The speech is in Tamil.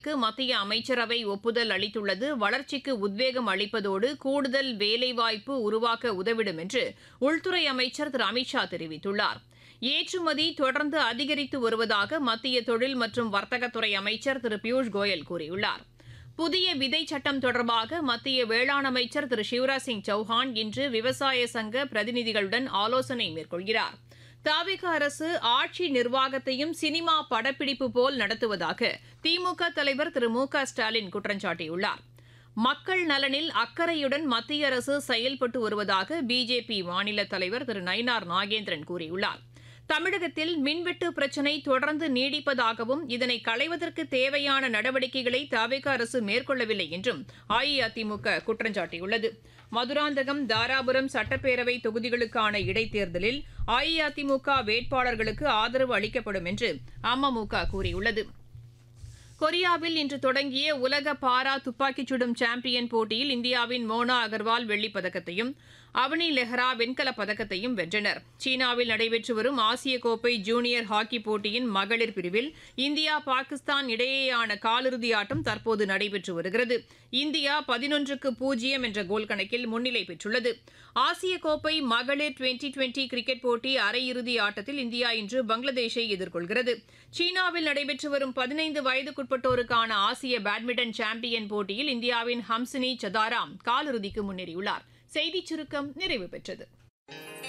க்கு மத்திய அமைச்சரவை ஒப்புதல் அளித்துள்ளது வளர்ச்சிக்கு உத்வேகம் அளிப்பதோடு கூடுதல் வேலைவாய்ப்பு உருவாக்க உதவிடும் என்று உள்துறை அமைச்சர் திரு அமித்ஷா தெரிவித்துள்ளார் ஏற்றுமதி தொடர்ந்து அதிகரித்து வருவதாக மத்திய தொழில் மற்றும் வர்த்தகத்துறை அமைச்சர் திரு பியூஷ் கோயல் கூறியுள்ளார் புதிய விதை சட்டம் தொடர்பாக மத்திய வேளாண் அமைச்சர் திரு சிவராஜ் சிங் சௌஹான் இன்று விவசாய சங்க பிரதிநிதிகளுடன் ஆலோசனை மேற்கொள்கிறார் தாவிக அரசு ஆட்சி நிர்வாகத்தையும் சினிமா படப்பிடிப்பு போல் நடத்துவதாக திமுக தலைவர் திரு மு க ஸ்டாலின் குற்றம் சாட்டியுள்ளார் மக்கள் நலனில் அக்கறையுடன் மத்திய அரசு செயல்பட்டு வருவதாக பிஜேபி மாநில தலைவர் திரு நயினார் நாகேந்திரன் கூறியுள்ளார் தமிழகத்தில் மின்வெட்டு பிரச்சினை தொடர்ந்து நீடிப்பதாகவும் இதனை களைவதற்கு தேவையான நடவடிக்கைகளை தவிக அரசு மேற்கொள்ளவில்லை என்றும் அஇஅதிமுக குற்றம் சாட்டியுள்ளது மதுராந்தகம் தாராபுரம் சட்டப்பேரவை தொகுதிகளுக்கான இடைத்தேர்தலில் அஇஅதிமுக வேட்பாளர்களுக்கு ஆதரவு அளிக்கப்படும் என்று அமமுக கூறியுள்ளது கொரியாவில் இன்று தொடங்கிய உலக பாரா துப்பாக்கிச் சுடும் சாம்பியன் போட்டியில் இந்தியாவின் மோனா அகர்வால் வெள்ளிப் பதக்கத்தையும் அவனி லெஹ்ரா வெண்கலப் பதக்கத்தையும் வென்றனர் சீனாவில் நடைபெற்று வரும் ஆசிய கோப்பை ஜூனியர் ஹாக்கி போட்டியின் மகளிர் பிரிவில் இந்தியா பாகிஸ்தான் இடையேயான காலிறுதி ஆட்டம் தற்போது நடைபெற்று வருகிறது இந்தியா பதினொன்றுக்கு பூஜ்ஜியம் என்ற கோல் கணக்கில் முன்னிலை பெற்றுள்ளது ஆசிய கோப்பை மகளிர் டுவெண்டி டுவெண்டி கிரிக்கெட் போட்டி அரையிறுதி ஆட்டத்தில் இந்தியா இன்று பங்களாதேஷை எதிர்கொள்கிறது சீனாவில் நடைபெற்று வரும் பதினைந்து வயதுக்குட்பட்டோருக்கான ஆசிய பேட்மிண்டன் சாம்பியன் போட்டியில் இந்தியாவின் ஹம்சினி சதாராம் காலிறுதிக்கு முன்னேறியுள்ளார் செய்திச் சுருக்கம் நிறைவு பெற்றது